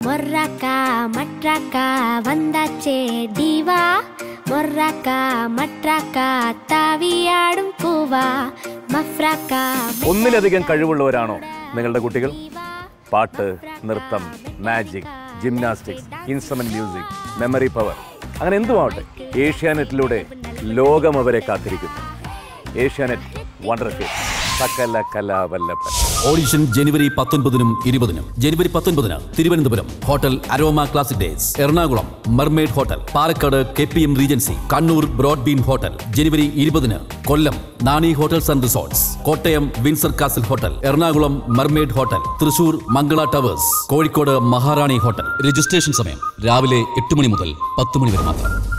மொர்ராக்கா மட்ராக்கா வந்தாச்சே டிவா மொர்ராக்கா மட்ராக்கா தாவியாடும் பூவா മഫ്രാക്ക ഒന്നിലധികം കഴിവുള്ളവരാണോ നിങ്ങളുടെ കുട്ടികൾ പാട്ട് നൃത്തം magic gymnastics instrument music memory power അങ്ങനെ എന്തുമാവട്ടെ ഏഷ്യാനെറ്റിലൂടെ ലോകം അവരെ കാത്തിരിക്കുന്നു ഏഷ്യാനെറ്റ് വണ്ടർ കിഡ് സകല കലാവല്ലഭൻ ഓഡിഷൻ ജനുവരി പത്തൊൻപതിനും ഇരുപതിനും ജനുവരി പത്തൊൻപതിന് Thiruvananthapuram hotel Aroma classic days Ernakulam mermaid hotel Palakkad K P M regency Kannur broadbean hotel ജനുവരി ഇരുപതിന് Kollam Nani hotels and resorts Kottayam Windsor Castle hotel Ernakulam mermaid hotel Thrissur Mangala towers Kozhikode Maharani hotel registration സമയം രാവിലെ എട്ട് മണി മുതൽ പത്ത് മണി വരെ മാത്രം